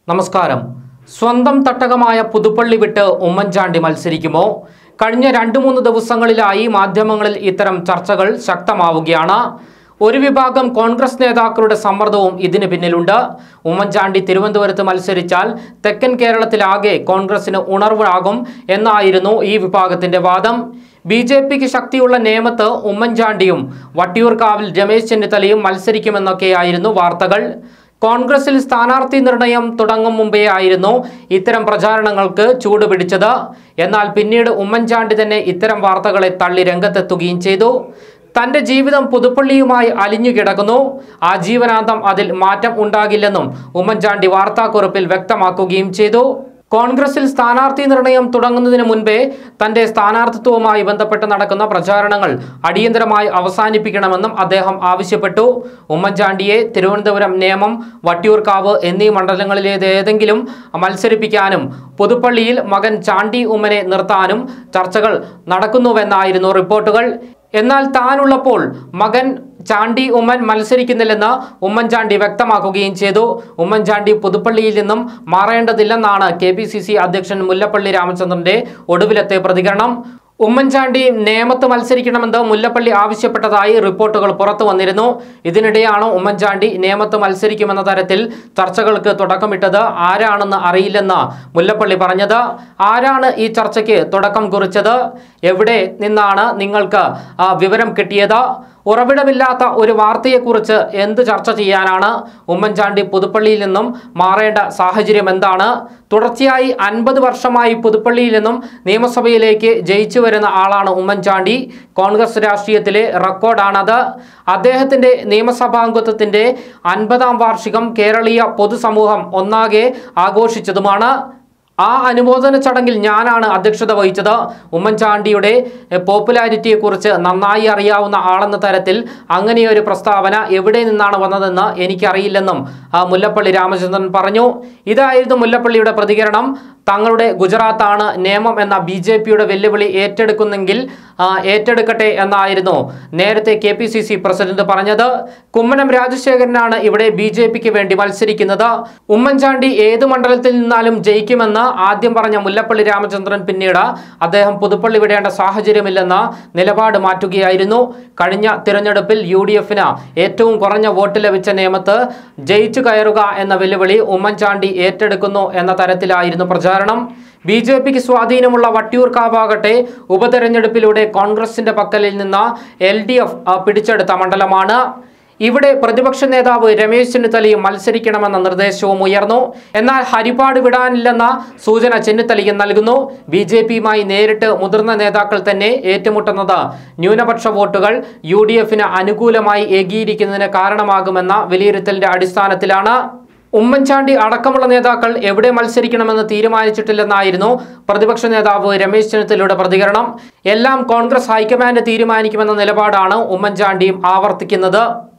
നമസ്കാരം സ്വന്തം തട്ടകമായ പുതുപ്പള്ളി വിട്ട് ഉമ്മൻചാണ്ടി മത്സരിക്കുമോ കഴിഞ്ഞ രണ്ട് മൂന്ന് ദിവസങ്ങളിലായി മാധ്യമങ്ങളിൽ ഇത്തരം ചർച്ചകൾ ശക്തമാവുകയാണ് ഒരു വിഭാഗം കോൺഗ്രസ് നേതാക്കളുടെ സമ്മർദ്ദവും ഇതിന് പിന്നിലുണ്ട് ഉമ്മൻചാണ്ടി തിരുവനന്തപുരത്ത് മത്സരിച്ചാൽ തെക്കൻ കേരളത്തിലാകെ കോൺഗ്രസിന് ഉണർവാകും എന്നായിരുന്നു ഈ വിഭാഗത്തിന്റെ വാദം ബി ജെ പിക്ക് ശക്തിയുള്ള നേമത്ത് ഉമ്മൻചാണ്ടിയും വട്ടിയൂർക്കാവിൽ രമേശ് ചെന്നിത്തലയും മത്സരിക്കുമെന്നൊക്കെയായിരുന്നു വാർത്തകൾ കോൺഗ്രസിൽ സ്ഥാനാർത്ഥി നിർണയം തുടങ്ങും മുമ്പേ ആയിരുന്നു ഇത്തരം പ്രചാരണങ്ങൾക്ക് ചൂടുപിടിച്ചത് എന്നാൽ പിന്നീട് ഉമ്മൻചാണ്ടി തന്നെ ഇത്തരം വാർത്തകളെ തള്ളി രംഗത്തെത്തുകയും ചെയ്തു തന്റെ ജീവിതം പുതുപ്പള്ളിയുമായി അലിഞ്ഞു കിടക്കുന്നു ആജീവനാന്തം അതിൽ മാറ്റം ഉണ്ടാകില്ലെന്നും ഉമ്മൻചാണ്ടി വാർത്താക്കുറിപ്പിൽ വ്യക്തമാക്കുകയും ചെയ്തു കോൺഗ്രസിൽ സ്ഥാനാർത്ഥി നിർണയം തുടങ്ങുന്നതിന് മുൻപേ തന്റെ സ്ഥാനാർത്ഥിത്വവുമായി ബന്ധപ്പെട്ട് നടക്കുന്ന പ്രചാരണങ്ങൾ അടിയന്തരമായി അവസാനിപ്പിക്കണമെന്നും അദ്ദേഹം ആവശ്യപ്പെട്ടു ഉമ്മൻചാണ്ടിയെ തിരുവനന്തപുരം നേമം വട്ടിയൂർക്കാവ് എന്നീ മണ്ഡലങ്ങളിലേതേതെങ്കിലും മത്സരിപ്പിക്കാനും പുതുപ്പള്ളിയിൽ മകൻ ചാണ്ടി ഉമ്മനെ നിർത്താനും ചർച്ചകൾ നടക്കുന്നുവെന്നായിരുന്നു റിപ്പോർട്ടുകൾ എന്നാൽ താനുള്ളപ്പോൾ മകൻ ചാണ്ടി ഉമ്മൻ മത്സരിക്കുന്നില്ലെന്ന് ഉമ്മൻചാണ്ടി വ്യക്തമാക്കുകയും ചെയ്തു ഉമ്മൻചാണ്ടി പുതുപ്പള്ളിയിൽ നിന്നും മാറേണ്ടതില്ലെന്നാണ് കെ പി സി സി അധ്യക്ഷൻ മുല്ലപ്പള്ളി രാമചന്ദ്രന്റെ ഒടുവിലത്തെ പ്രതികരണം ഉമ്മൻചാണ്ടി നേമത്ത് മത്സരിക്കണമെന്ന് മുല്ലപ്പള്ളി ആവശ്യപ്പെട്ടതായി റിപ്പോർട്ടുകൾ പുറത്തു വന്നിരുന്നു ഇതിനിടെയാണ് ഉമ്മൻചാണ്ടി നേമത്ത് മത്സരിക്കുമെന്ന തരത്തിൽ ചർച്ചകൾക്ക് തുടക്കമിട്ടത് ആരാണെന്ന് അറിയില്ലെന്ന് മുല്ലപ്പള്ളി പറഞ്ഞത് ആരാണ് ഈ ചർച്ചയ്ക്ക് തുടക്കം കുറിച്ചത് എവിടെ നിന്നാണ് നിങ്ങൾക്ക് ആ വിവരം കിട്ടിയത് ഉറവിടമില്ലാത്ത ഒരു വാർത്തയെക്കുറിച്ച് എന്ത് ചർച്ച ചെയ്യാനാണ് ഉമ്മൻചാണ്ടി പുതുപ്പള്ളിയിൽ നിന്നും മാറേണ്ട സാഹചര്യം എന്താണ് തുടർച്ചയായി അൻപത് വർഷമായി പുതുപ്പള്ളിയിൽ നിന്നും നിയമസഭയിലേക്ക് ജയിച്ചു വരുന്ന ആളാണ് ഉമ്മൻചാണ്ടി കോൺഗ്രസ് രാഷ്ട്രീയത്തിലെ റെക്കോർഡാണത് അദ്ദേഹത്തിൻ്റെ നിയമസഭാംഗത്വത്തിൻ്റെ അൻപതാം വാർഷികം കേരളീയ പൊതുസമൂഹം ഒന്നാകെ ആഘോഷിച്ചതുമാണ് ആ അനുമോദന ചടങ്ങിൽ ഞാനാണ് അധ്യക്ഷത വഹിച്ചത് ഉമ്മൻചാണ്ടിയുടെ എഹ്, പോപ്പുലാരിറ്റിയെക്കുറിച്ച് നന്നായി അറിയാവുന്ന ആളെന്ന തരത്തിൽ അങ്ങനെയൊരു പ്രസ്താവന എവിടെ നിന്നാണ് വന്നതെന്ന് എനിക്കറിയില്ലെന്നും ആ, മുല്ലപ്പള്ളി രാമചന്ദ്രൻ പറഞ്ഞു ഇതായിരുന്നു മുല്ലപ്പള്ളിയുടെ പ്രതികരണം തങ്ങളുടെ ഗുജറാത്താണ് നിയമം എന്ന ബി ജെ പിയുടെ വെല്ലുവിളി ഏറ്റെടുക്കുന്നെങ്കിൽ ആ, ഏറ്റെടുക്കട്ടെ എന്നായിരുന്നു നേരത്തെ K P C C president പറഞ്ഞത് കുമ്മനം രാജശേഖരനാണ് ഇവിടെ ബി ജെ പിക്ക് വേണ്ടി മത്സരിക്കുന്നത് ഉമ്മൻചാണ്ടി ഏത് മണ്ഡലത്തിൽ നിന്നാലും ജയിക്കുമെന്ന് ആദ്യം പറഞ്ഞ മുല്ലപ്പള്ളി രാമചന്ദ്രൻ പിന്നീട് അദ്ദേഹം പുതുപ്പള്ളി വിടേണ്ട സാഹചര്യമില്ലെന്ന നിലപാട് മാറ്റുകയായിരുന്നു കഴിഞ്ഞ തിരഞ്ഞെടുപ്പിൽ യു ഡി എഫിന് ഏറ്റവും കുറഞ്ഞ വോട്ട് ലഭിച്ച നിയമത്ത് ജയിച്ചു കയറുക എന്ന വെല്ലുവിളി ഉമ്മൻചാണ്ടി ഏറ്റെടുക്കുന്നു എന്ന തരത്തിലായിരുന്നു പ്രചാരണം ബി ജെ പിക്ക് സ്വാധീനമുള്ള വട്ടിയൂർക്കാവാകട്ടെ ഉപതെരഞ്ഞെടുപ്പിലൂടെ കോൺഗ്രസിന്റെ പക്കലിൽ നിന്ന് എൽ ഡി എഫ് പിടിച്ചെടുത്ത മണ്ഡലമാണ് ഇവിടെ പ്രതിപക്ഷ നേതാവ് രമേശ് ചെന്നിത്തലയും മത്സരിക്കണമെന്ന നിർദ്ദേശവും ഉയർന്നു എന്നാൽ ഹരിപ്പാട് വിടാനില്ലെന്ന സൂചന ചെന്നിത്തലയും നൽകുന്നു ബി ജെ പിയുമായി നേരിട്ട് മുതിർന്ന നേതാക്കൾ തന്നെ ഏറ്റുമുട്ടുന്നത് ന്യൂനപക്ഷ വോട്ടുകൾ യു ഡി എഫിന് അനുകൂലമായി ഏകിയിരിക്കുന്നതിന് കാരണമാകുമെന്ന വിലയിരുത്തലിന്റെ അടിസ്ഥാനത്തിലാണ് ഉമ്മൻചാണ്ടി അടക്കമുള്ള നേതാക്കൾ എവിടെ മത്സരിക്കണമെന്ന് തീരുമാനിച്ചിട്ടില്ലെന്നായിരുന്നു പ്രതിപക്ഷ നേതാവ് രമേശ് ചെന്നിത്തലയുടെ പ്രതികരണം എല്ലാം കോൺഗ്രസ് ഹൈക്കമാൻഡ് തീരുമാനിക്കുമെന്ന നിലപാടാണ് ഉമ്മൻചാണ്ടിയും ആവർത്തിക്കുന്നത്